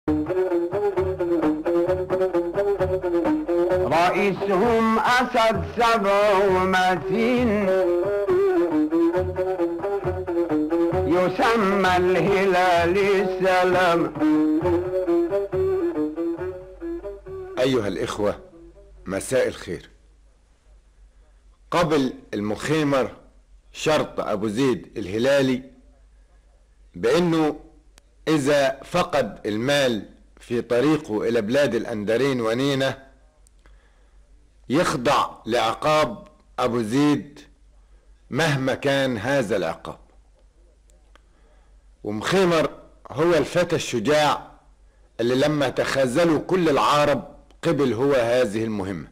رئيسهم أسد سبع ومتين يسمى الهلال السلام أيها الإخوة مساء الخير قبل المخيمر شرط أبو زيد الهلالي بأنه إذا فقد المال في طريقه إلى بلاد الأندرين ونينة يخضع لعقاب أبو زيد مهما كان هذا العقاب ومخيمر هو الفتى الشجاع اللي لما تخاذلوا كل العرب قبل هو هذه المهمة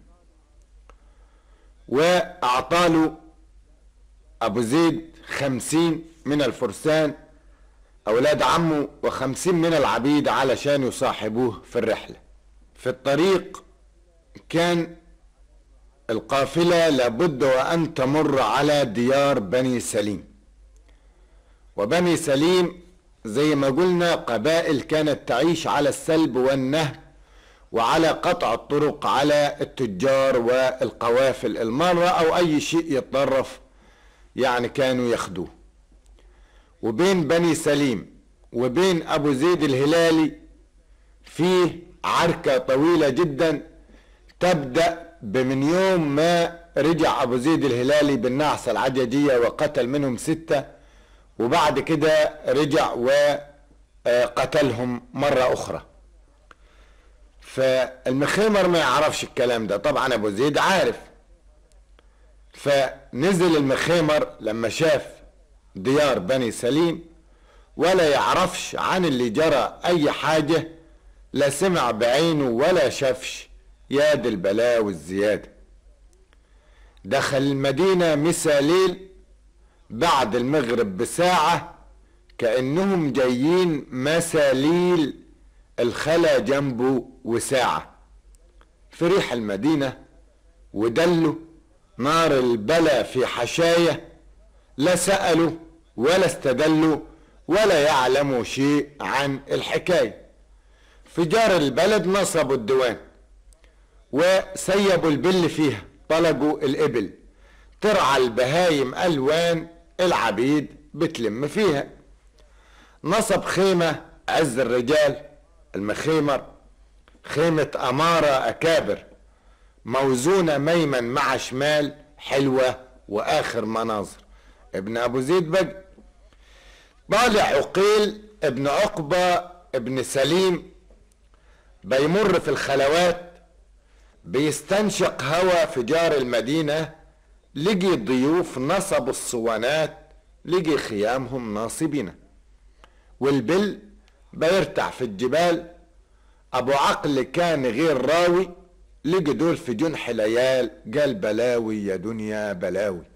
وأعطاله أبو زيد خمسين من الفرسان أولاد عمه وخمسين من العبيد علشان يصاحبوه في الرحلة في الطريق كان القافلة لابد وأن تمر على ديار بني سليم وبني سليم زي ما قلنا قبائل كانت تعيش على السلب والنهب وعلى قطع الطرق على التجار والقوافل المارة أو أي شيء يتطرف يعني كانوا ياخدوه وبين بني سليم وبين أبو زيد الهلالي فيه عركة طويلة جدا تبدأ بمن يوم ما رجع أبو زيد الهلالي بالنعسة العججية وقتل منهم ستة وبعد كده رجع وقتلهم مرة أخرى فالمخيمر ما يعرفش الكلام ده طبعا أبو زيد عارف فنزل المخيمر لما شاف ديار بني سليم ولا يعرفش عن اللي جرى أي حاجة لا سمع بعينه ولا شافش يا دي البلاوي الزيادة دخل المدينة مسا ليل بعد المغرب بساعة كأنهم جايين مساليل الخلا جنبه وساعة في ريح المدينة ودلوا نار البلا في حشاية لا سألوا ولا استدلوا ولا يعلموا شيء عن الحكاية فجار البلد نصبوا الديوان وسيبوا البل فيها طلقوا الإبل ترعى البهايم ألوان العبيد بتلم فيها نصب خيمة عز الرجال المخيمر خيمة أمارة أكابر موزونة ميمن مع شمال حلوة وآخر مناظر ابن أبو زيد بقى طالع عقيل ابن عقبة ابن سليم بيمر في الخلوات بيستنشق هوا فجار المدينة لقي الضيوف نصبوا الصوانات لقي خيامهم ناصبين والبل بيرتع في الجبال ابو عقل كان غير راوي لقي دول في جنح ليال قال بلاوي يا دنيا بلاوي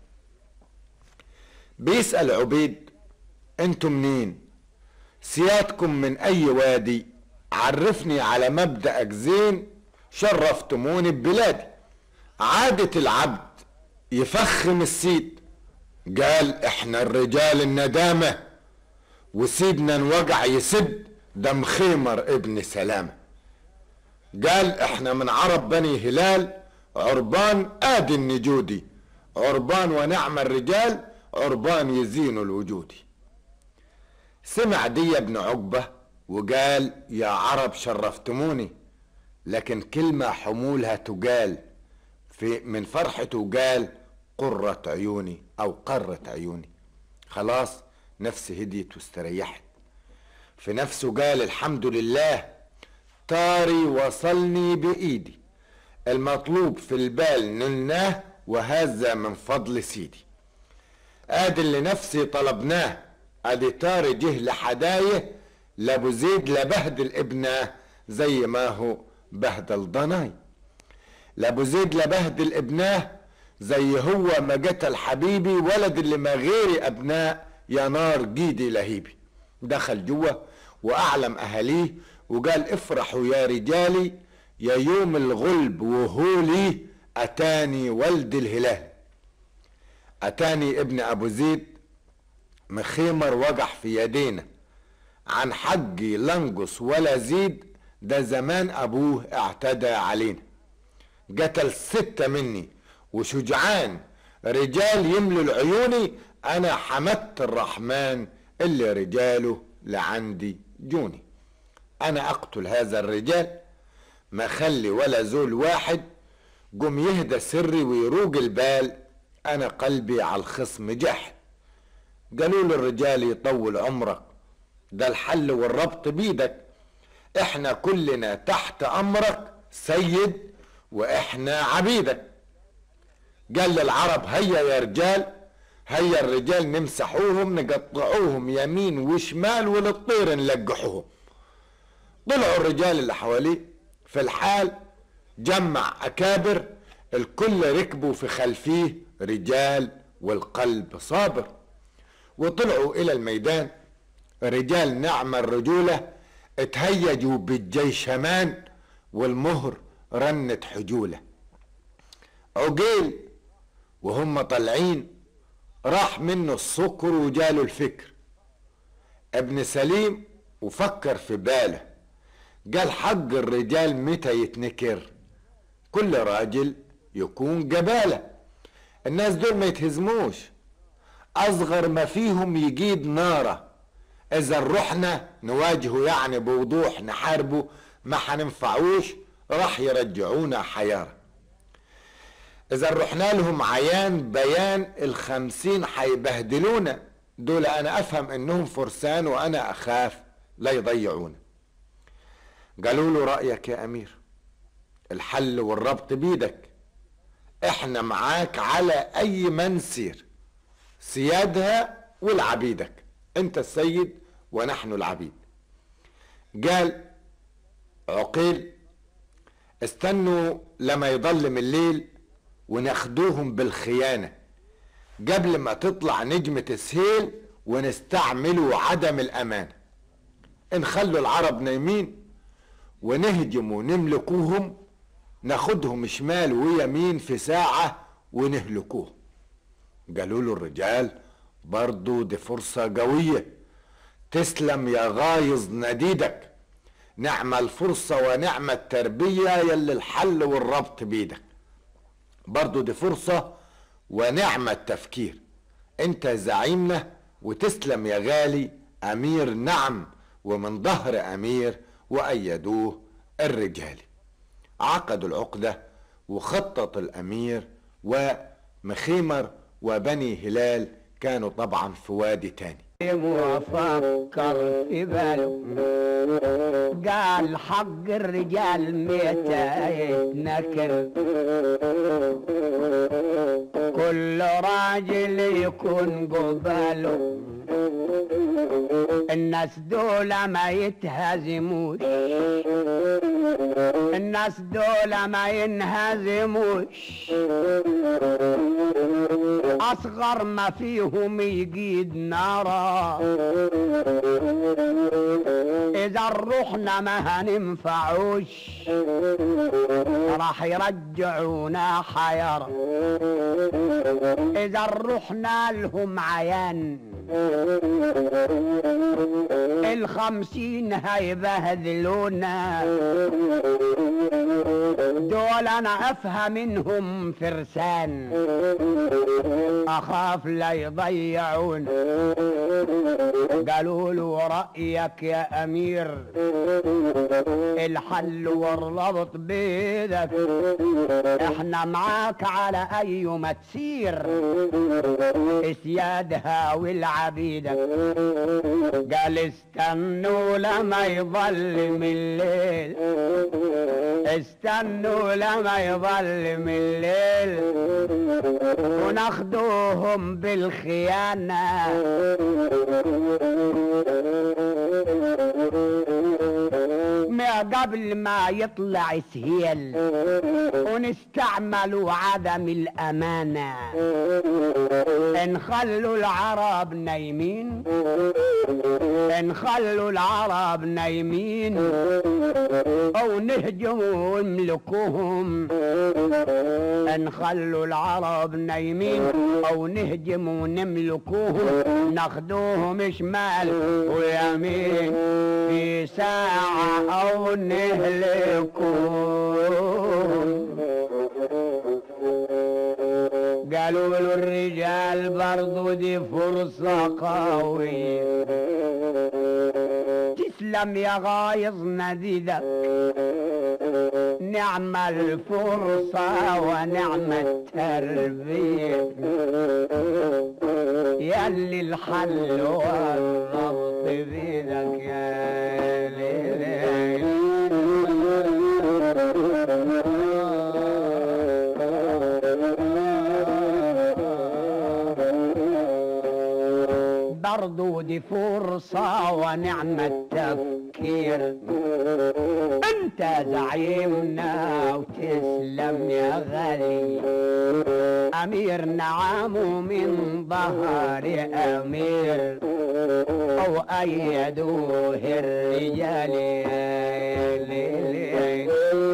بيسأل عبيد انتم منين سيادكم من اي وادي عرفني على مبدأك زين شرفتموني ببلادي عادة العبد يفخم السيد قال احنا الرجال الندامة وسيدنا انوجع يسد دم خيمر ابن سلامة قال احنا من عرب بني هلال عربان ادي النجودي عربان ونعم الرجال عربان يزين الوجود سمع دي ابن عقبة وقال يا عرب شرفتموني لكن كلمة حمولها تقال في من فرحته قال قرة عيوني أو قرة عيوني خلاص نفسي هديت واستريحت في نفسه قال الحمد لله طاري وصلني بإيدي المطلوب في البال نلناه وهذا من فضل سيدي ادي اللي نفسي طلبناه ادي طاري جه لحدايه لابو زيد لبهدل ابنه زي ما هو بهدل ضناي لابو زيد لبهدل ابناه زي هو ما قتل حبيبي ولد اللي ما غيري ابناء يا نار جيدي لهيبي دخل جوه واعلم اهاليه وقال افرحوا يا رجالي يا يوم الغلب وهولي اتاني ولد الهلال اتاني ابن ابو زيد مخيمر وقع في يدينا عن حقي لنقص ولا زيد ده زمان ابوه اعتدى علينا قتل ستة مني وشجعان رجال يملوا العيوني انا حمدت الرحمن اللي رجاله لعندي جوني انا اقتل هذا الرجال ما خلي ولا زول واحد قم يهدى سري ويروق البال انا قلبي على الخصم جاحد قالوا للرجال يطول عمرك ده الحل والربط بيدك احنا كلنا تحت امرك سيد واحنا عبيدك قال للعرب هيا يا رجال هيا الرجال نمسحوهم نقطعوهم يمين وشمال وللطير نلقحوهم طلعوا الرجال اللي حواليه في الحال جمع أكابر الكل ركبوا في خلفيه رجال والقلب صابر وطلعوا إلى الميدان رجال نعم الرجولة اتهيجوا بالجيشمان والمهر رنت حجولة عقيل وهم طالعين راح منه السكر وجاله الفكر ابن سليم وفكر في باله قال حق الرجال متى يتنكر كل راجل يكون جبالة الناس دول ما يتهزموش أصغر ما فيهم يجيد نارة إذا رحنا نواجهه يعني بوضوح نحاربه ما حننفعوش راح يرجعونا حيارة إذا رحنا لهم عيان بيان الخمسين حيبهدلونا دول أنا أفهم إنهم فرسان وأنا أخاف لا يضيعونا قالوا له رأيك يا أمير الحل والربط بيدك احنا معاك على أي منسير سيادها والعبيدك انت السيد ونحن العبيد قال عقيل استنوا لما يضلم الليل وناخدوهم بالخيانة قبل ما تطلع نجمة السهيل ونستعملوا عدم الأمان نخلوا العرب نايمين ونهجم ونملكوهم ناخدهم شمال ويمين في ساعة ونهلكوهم قالوا له الرجال برضو دي فرصة قوية تسلم يا غايظ نديدك نعم الفرصة ونعم التربية يلي الحل والربط بيدك برضو دي فرصة ونعم التفكير انت زعيمنا وتسلم يا غالي امير نعم ومن ظهر امير وايدوه الرجال عقدوا العقدة وخطط الامير ومخيمر وبني هلال كانوا طبعا في وادي تاني وفكر في باله قال حق الرجال متى يتنكر كل راجل يكون قباله الناس دول ما يتهزموش الناس دول ما ينهزموش اصغر ما فيهم يجيد نارا اذا رحنا ما هننفعوش راح يرجعونا حيرة اذا رحنا لهم عيان الخمسين هيبهدلونا دول انا افهم منهم فرسان اخاف لا يضيعون قالوا له رايك يا امير الحل والربط بيدك احنا معاك على اي ما تسير سيادها والعبيدك قال استنوا لما يظلم الليل استنوا لما يظلم الليل وناخدوهم بالخيانة ما قبل ما يطلع سهيل ونستعملوا عدم الأمانة نخلوا العرب نايمين نخلوا العرب نايمين او نهجموا ويملكوهم نخلوا العرب نايمين او نهجم ونملكوهم ناخدوهم شمال ويمين في ساعة او نهلكوهم قالوا له الرجال برضو دي فرصة قوية تسلم يا غايظ نديدك نعم الفرصة ونعم التربية يلي الحل والضبط بيدك يا برضو دي فرصة ونعم التفكير انت زعيمنا وتسلم يا غالي امير نعم من ظهر امير او ايدوه الرجال يا ليلي.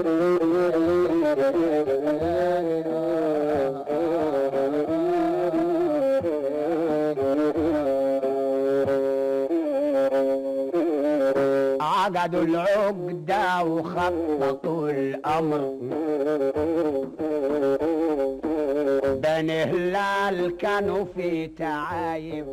عقدوا العقدة وخططوا الأمر بني هلال كانوا في تعايب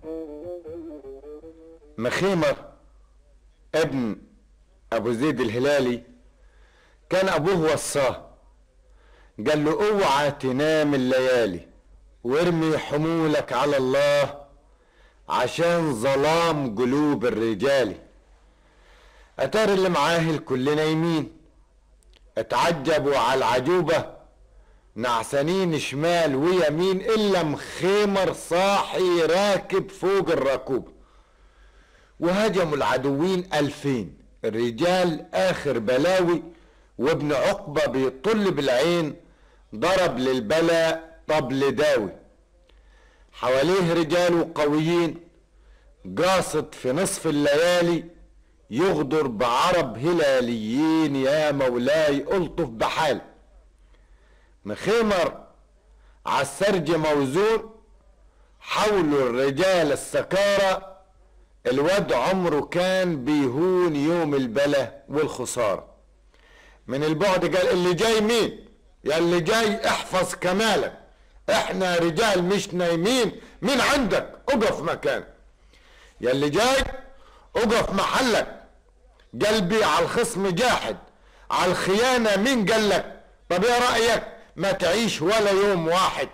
مخيمر ابن ابو زيد الهلالي كان ابوه وصاه قال له اوعى تنام الليالي وارمي حمولك على الله عشان ظلام قلوب الرجال اتار اللي معاه الكل نايمين اتعجبوا على العجوبة نعسانين شمال ويمين الا مخيمر صاحي راكب فوق الركوبه وهجموا العدوين ألفين الرجال آخر بلاوي وابن عقبة بيطل بالعين ضرب للبلاء طبل داوي حواليه رجال قويين قاصد في نصف الليالي يغدر بعرب هلاليين يا مولاي ألطف بحال مخيمر عالسرج موزون حولوا الرجال السكارة الواد عمره كان بيهون يوم البلا والخسارة من البعد قال اللي جاي مين يا اللي جاي احفظ كمالك احنا رجال مش نايمين مين عندك اقف مكانك يا اللي جاي اقف محلك قلبي على الخصم جاحد على الخيانة مين قالك طب ايه رأيك ما تعيش ولا يوم واحد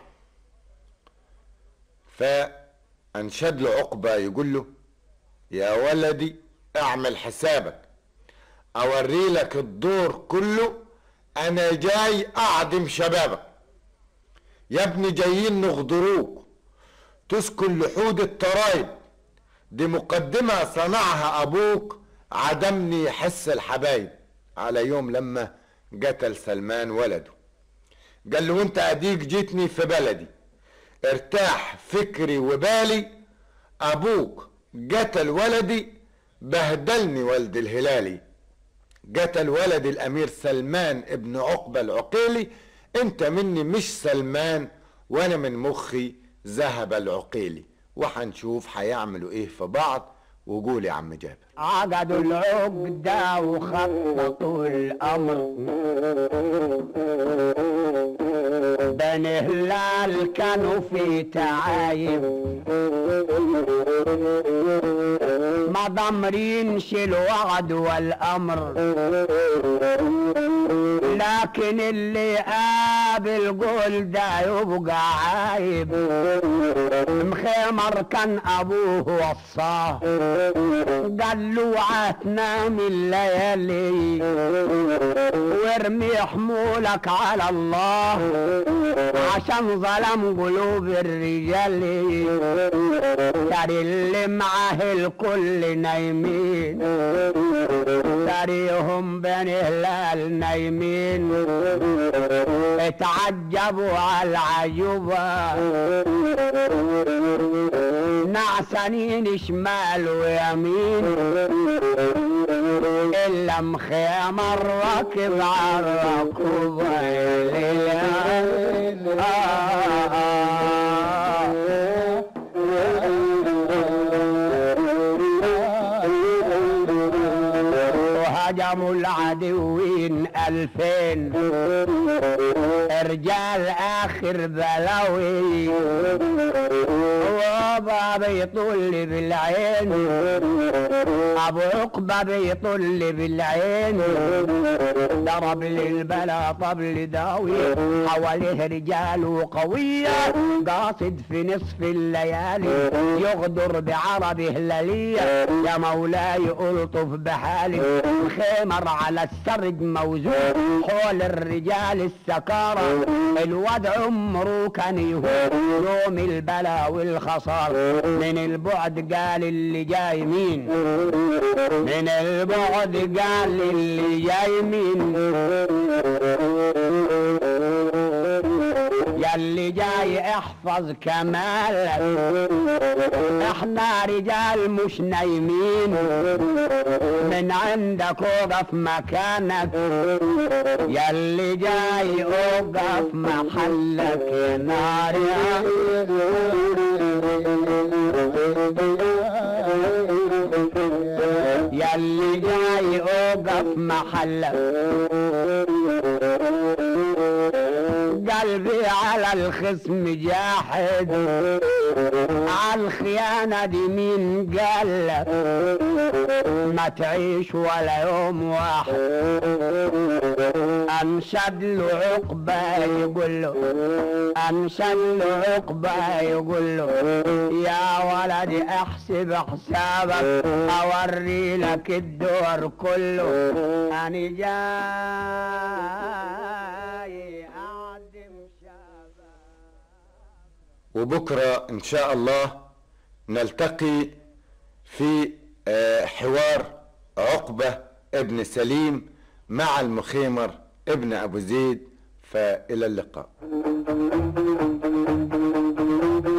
فانشد له عقبة يقول له يا ولدي اعمل حسابك اوري لك الدور كله انا جاي اعدم شبابك يا ابني جايين نغدروك تسكن لحود الترايب دي مقدمة صنعها ابوك عدمني حس الحبايب على يوم لما قتل سلمان ولده قال له انت اديك جيتني في بلدي ارتاح فكري وبالي ابوك قتل ولدي بهدلني ولد الهلالي قتل ولد الامير سلمان ابن عقبة العقيلي انت مني مش سلمان وانا من مخي ذهب العقيلي وحنشوف هيعملوا ايه في بعض وقول يا عم جابر عقدوا العقدة وخططوا الأمر بني هلال كانوا في تعايب ما ضمرينش الوعد والأمر لكن اللي قابل قول ده يبقى عايب مخمر كان أبوه وصاه قال له عتنام الليالي وارمي حمولك على الله عشان ظلم قلوب الرجال تري اللي معاه الكل نايمين تريهم بني هلال نايمين اتعجبوا على العجوبة نعسانين شمال ويمين إلا مخيمر راكب عالركوب وهجموا العدوين ألفين رجال آخر بلاوي وابا بيطل بالعين ابو عقبه بيطل بالعين ضرب للبلا طبل داوي حواليه رجال قوية قاصد في نصف الليالي يغدر بعربه هلالية يا مولاي الطف بحالي خيمر على السرج موزون حول الرجال السكارة الواد عمره كان يهون يوم البلا والخصار من البعد قال اللي جاي مين من البعد قال اللي جاي مين ياللي جاي احفظ كمالك احنا رجال مش نايمين من عندك وقف مكانك ياللي جاي وقف محلك يا نار ياللي جاي وقف محلك قلبي على الخصم جاحد على الخيانة دي مين قالك ما تعيش ولا يوم واحد انشد له عقبة يقول له انشد له عقبة يقول له يا ولدي احسب حسابك اوري لك الدور كله انا جاي اعدم شباب وبكرة إن شاء الله نلتقي في آه، حوار عقبة ابن سليم مع المخيمر ابن أبو زيد فإلى اللقاء